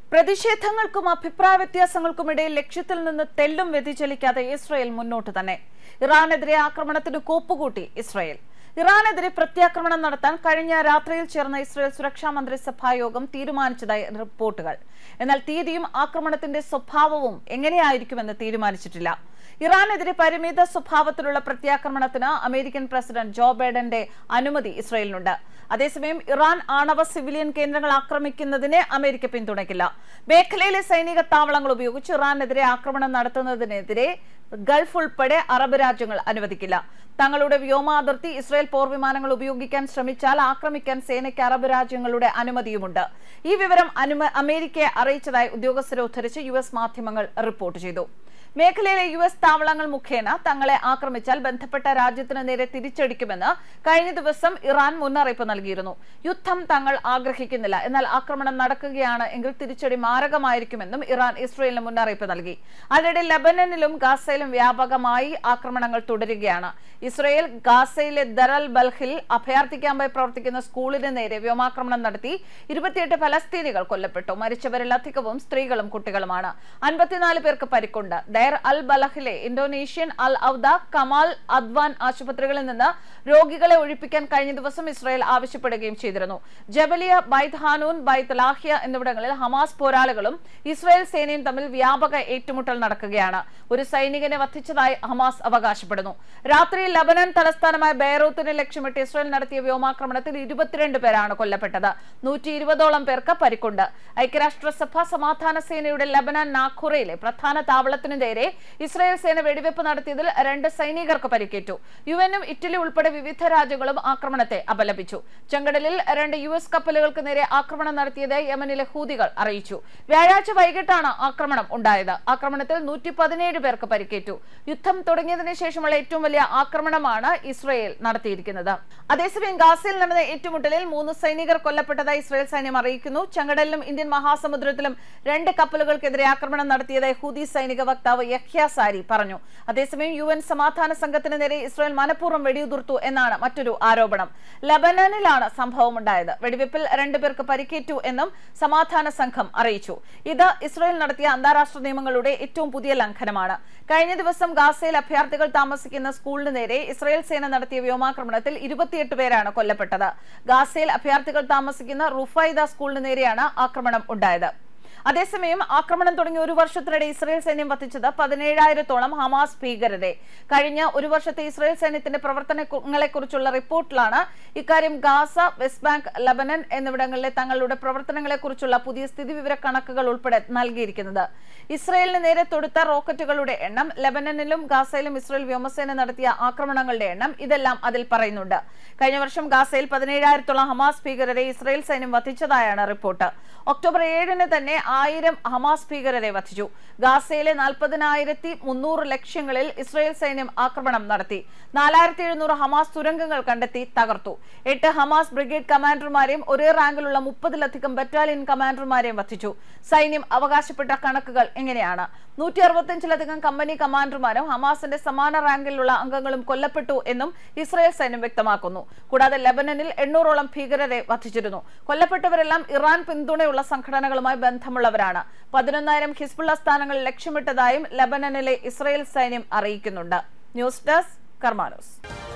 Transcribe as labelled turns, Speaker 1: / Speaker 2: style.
Speaker 1: പ്രതിഷേധങ്ങൾക്കും അഭിപ്രായ വ്യത്യാസങ്ങൾക്കും ഇടയിൽ ലക്ഷ്യത്തിൽ നിന്ന് തെല്ലും വ്യതിചലിക്കാതെ ഇസ്രയേൽ മുന്നോട്ട് തന്നെ ഇറാനെതിരെ ആക്രമണത്തിന് കോപ്പുകൂട്ടി ഇസ്രയേൽ ഇറാനെതിരെ പ്രത്യാക്രമണം നടത്താൻ കഴിഞ്ഞ രാത്രിയിൽ ചേർന്ന ഇസ്രയേൽ സുരക്ഷാ മന്ത്രിസഭാ യോഗം തീരുമാനിച്ചതായി റിപ്പോർട്ടുകൾ എന്നാൽ തീയതിയും ആക്രമണത്തിന്റെ സ്വഭാവവും എങ്ങനെയായിരിക്കുമെന്ന് തീരുമാനിച്ചിട്ടില്ല ഇറാനെതിരെ പരിമിത സ്വഭാവത്തിലുള്ള പ്രത്യാക്രമണത്തിന് അമേരിക്കൻ പ്രസിഡന്റ് ജോ ബൈഡന്റെ അനുമതി ഇസ്രയേലിനുണ്ട് അതേസമയം ഇറാൻ ആണവ സിവിലിയൻ കേന്ദ്രങ്ങൾ ആക്രമിക്കുന്നതിനെ അമേരിക്ക പിന്തുണയ്ക്കില്ല മേഖലയിലെ സൈനിക താവളങ്ങൾ ഉപയോഗിച്ച് ഇറാനെതിരെ ആക്രമണം നടത്തുന്നതിനെതിരെ ഗൾഫ് ഉൾപ്പെടെ അറബ് രാജ്യങ്ങൾ അനുവദിക്കില്ല തങ്ങളുടെ വ്യോമാതിർത്തി ഇസ്രായേൽ പോർ വിമാനങ്ങൾ ഉപയോഗിക്കാൻ ശ്രമിച്ചാൽ ആക്രമിക്കാൻ സേനയ്ക്ക് അറബ് രാജ്യങ്ങളുടെ അനുമതിയുമുണ്ട് ഈ വിവരം അനുമ അമേരിക്കയെ അറിയിച്ചതായി ഉദ്യോഗസ്ഥരെ ഉദ്ധരിച്ച് യു മാധ്യമങ്ങൾ റിപ്പോർട്ട് ചെയ്തു മേഖലയിലെ യു എസ് താവളങ്ങൾ മുഖേന തങ്ങളെ ആക്രമിച്ചാൽ ബന്ധപ്പെട്ട രാജ്യത്തിന് നേരെ തിരിച്ചടിക്കുമെന്ന് കഴിഞ്ഞ ദിവസം ഇറാൻ മുന്നറിയിപ്പ് നൽകിയിരുന്നു യുദ്ധം തങ്ങൾ ആഗ്രഹിക്കുന്നില്ല എന്നാൽ ആക്രമണം നടക്കുകയാണ് എങ്കിൽ തിരിച്ചടി മാരകമായിരിക്കുമെന്നും ഇറാൻ ഇസ്രയേലിന് മുന്നറിയിപ്പ് നൽകി അതിനിടെ ലബനനിലും ഗാസയിലും വ്യാപകമായി ആക്രമണങ്ങൾ തുടരുകയാണ് ഇസ്രയേൽ ഗാസയിലെ ദറൽ ബൽഹിൽ അഭയാർത്ഥി ക്യാമ്പായി പ്രവർത്തിക്കുന്ന സ്കൂളിന് നേരെ വ്യോമാക്രമണം നടത്തി ഇരുപത്തിയെട്ട് ഫലസ്തീനികൾ കൊല്ലപ്പെട്ടു മരിച്ചവരിൽ അധികവും സ്ത്രീകളും കുട്ടികളുമാണ് അൻപത്തിനാല് പേർക്ക് പരിക്കുണ്ട് ദയർ അൽ ബലഹിലെ Indonesian al Awda Kamal Adwan ആശുപത്രികളിൽ നിന്ന് രോഗികളെ ഒഴിപ്പിക്കാൻ കഴിഞ്ഞ ദിവസം ഇസ്രായേൽ ആവശ്യപ്പെടുകയും ചെയ്തിരുന്നു ജബലിയ ബൈത്ത് ഹാനൂൻ ബൈത്ത് ലാഹിയ എന്നിവിടങ്ങളിൽ ഹമാസ് പോരാളികളും ഇസ്രായേൽ സേനയും തമ്മിൽ വ്യാപക ഏറ്റുമുട്ടൽ നടക്കുകയാണ് ഒരു സൈനികനെ വധിച്ചതായി ഹമാസ് അവകാശപ്പെടുന്നു രാത്രിയിൽ ലബനൻ തലസ്ഥാനമായ ബെയറൂത്തിനെ ലക്ഷ്യമിട്ട് ഇസ്രായേൽ നടത്തിയ വ്യോമാക്രമണത്തിൽ ഇരുപത്തിരണ്ട് പേരാണ് കൊല്ലപ്പെട്ടത് നൂറ്റി ഇരുപതോളം പേർക്ക് പരിക്കുണ്ട് ഐക്യരാഷ്ട്രസഭ സമാധാന സേനയുടെ ലബനാൻ നാഖുറയിലെ പ്രധാന താവളത്തിനു നേരെ ഇസ്രായേൽ സേന വെടിവെപ്പ് നടത്തിയതിൽ രണ്ട് സൈനികർക്ക് പരിക്കേറ്റു യു എനും ഇറ്റലി ഉൾപ്പെടെ വിവിധ രാജ്യങ്ങളും ആക്രമണത്തെ അപലപിച്ചു ചെങ്കടലിൽ രണ്ട് യു എസ് കപ്പലുകൾക്ക് നേരെ ആക്രമണം നടത്തിയത് യമനിലെ ഹൂതികൾ അറിയിച്ചു വ്യാഴാഴ്ച വൈകിട്ടാണ് ആക്രമണം ഉണ്ടായത് ആക്രമണത്തിൽ നൂറ്റി പതിനേഴ് പേർക്ക് പരിക്കേറ്റു യുദ്ധം തുടങ്ങിയതിനു ശേഷമുള്ള ഏറ്റവും വലിയ ആക്രമണമാണ് ഇസ്രയേൽ നടത്തിയിരിക്കുന്നത് അതേസമയം ഗാസയിൽ നടന്ന ഏറ്റുമുട്ടലിൽ മൂന്ന് സൈനികർ കൊല്ലപ്പെട്ടതായി ഇസ്രയേൽ സൈന്യം അറിയിക്കുന്നു ചെങ്കടലിലും ഇന്ത്യൻ മഹാസമുദ്രത്തിലും രണ്ട് കപ്പലുകൾക്കെതിരെ ആക്രമണം നടത്തിയതായി ഹൂതി സൈനിക വക്താവ് യഹ്യ സാരി പറഞ്ഞു അതേസമയം യു എൻ സമാധാന സംഘത്തിന് നേരെ ഇസ്രായേൽ മനഃപൂർവ്വം വെടിയുതിർത്തു എന്നാണ് മറ്റൊരു ആരോപണം ലബനനിലാണ് സംഭവമുണ്ടായത് വെടിവെപ്പിൽ രണ്ടുപേർക്ക് പരിക്കേറ്റു എന്നും സമാധാന സംഘം അറിയിച്ചു ഇത് ഇസ്രായേൽ നടത്തിയ അന്താരാഷ്ട്ര നിയമങ്ങളുടെ ഏറ്റവും പുതിയ ലംഘനമാണ് കഴിഞ്ഞ ദിവസം ഗാസയിൽ അഭയാർത്ഥികൾ താമസിക്കുന്ന സ്കൂളിന് നേരെ ഇസ്രായേൽ സേന നടത്തിയ വ്യോമാക്രമണത്തിൽ ഇരുപത്തിയെട്ട് പേരാണ് കൊല്ലപ്പെട്ടത് ഗാസയിൽ അഭയാർത്ഥികൾ താമസിക്കുന്ന റുഫൈദ സ്കൂളിന് നേരെയാണ് ആക്രമണം ഉണ്ടായത് അതേസമയം ആക്രമണം തുടങ്ങിയ ഒരു വർഷത്തിനിടെ ഇസ്രായേൽ സൈന്യം വധിച്ചത് പതിനേഴായിരത്തോളം ഹമാസ് ഭീകരരെ കഴിഞ്ഞ ഒരു വർഷത്തെ ഇസ്രായേൽ സൈന്യത്തിന്റെ പ്രവർത്തനങ്ങളെക്കുറിച്ചുള്ള റിപ്പോർട്ടിലാണ് ഇക്കാര്യം ഗാസ വെസ്റ്റ് ബാങ്ക് ലബനൻ എന്നിവിടങ്ങളിലെ തങ്ങളുടെ പ്രവർത്തനങ്ങളെക്കുറിച്ചുള്ള പുതിയ സ്ഥിതിവിവര കണക്കുകൾ ഉൾപ്പെടെ നൽകിയിരിക്കുന്നത് ഇസ്രായേലിന് നേരെ തൊടുത്ത റോക്കറ്റുകളുടെ എണ്ണം ലബനനിലും ഗാസയിലും ഇസ്രായേൽ വ്യോമസേന നടത്തിയ ആക്രമണങ്ങളുടെ എണ്ണം ഇതെല്ലാം അതിൽ പറയുന്നുണ്ട് കഴിഞ്ഞ വർഷം ഗാസയിൽ പതിനേഴായിരത്തോളം ഹമാസ് ഭീകരരെ ഇസ്രായേൽ സൈന്യം വധിച്ചതായാണ് റിപ്പോർട്ട് ഒക്ടോബർ ഏഴിന് തന്നെ ആയിരം ഹമാസ് ഭീകരരെ വധിച്ചു ഗാസയിലെ നാൽപ്പതിനായിരത്തി മുന്നൂറ് ലക്ഷ്യങ്ങളിൽ ഇസ്രായേൽ സൈന്യം ആക്രമണം നടത്തി നാലായിരത്തി എഴുന്നൂറ് ഹമാസ് തുരങ്കങ്ങൾ കണ്ടെത്തി തകർത്തു എട്ട് ഹമാസ് ബ്രിഗേഡ് കമാൻഡർമാരെയും ഒരേ റാങ്കിലുള്ള മുപ്പതിലധികം ബറ്റാലിയൻ കമാൻഡർമാരെയും വധിച്ചു സൈന്യം അവകാശപ്പെട്ട കണക്കുകൾ എങ്ങനെയാണ് നൂറ്റി അറുപത്തിയഞ്ചിലധികം കമ്പനി കമാൻഡർമാരും ഹമാസിന്റെ സമാന റാങ്കിലുള്ള അംഗങ്ങളും കൊല്ലപ്പെട്ടു എന്നും ഇസ്രായേൽ സൈന്യം വ്യക്തമാക്കുന്നു കൂടാതെ ലബനനിൽ എണ്ണൂറോളം ഭീകരരെ വധിച്ചിരുന്നു കൊല്ലപ്പെട്ടവരെല്ലാം ഇറാൻ പിന്തുണയുള്ള സംഘടനകളുമായി ബന്ധമുള്ളവരാണ് പതിനൊന്നായിരം ഹിസ്ബുള്ള സ്ഥാനങ്ങൾ ലക്ഷ്യമിട്ടതായും ലബനനിലെ ഇസ്രായേൽ സൈന്യം അറിയിക്കുന്നുണ്ട് ന്യൂസ് ഡെസ്ക് കർമാനോസ്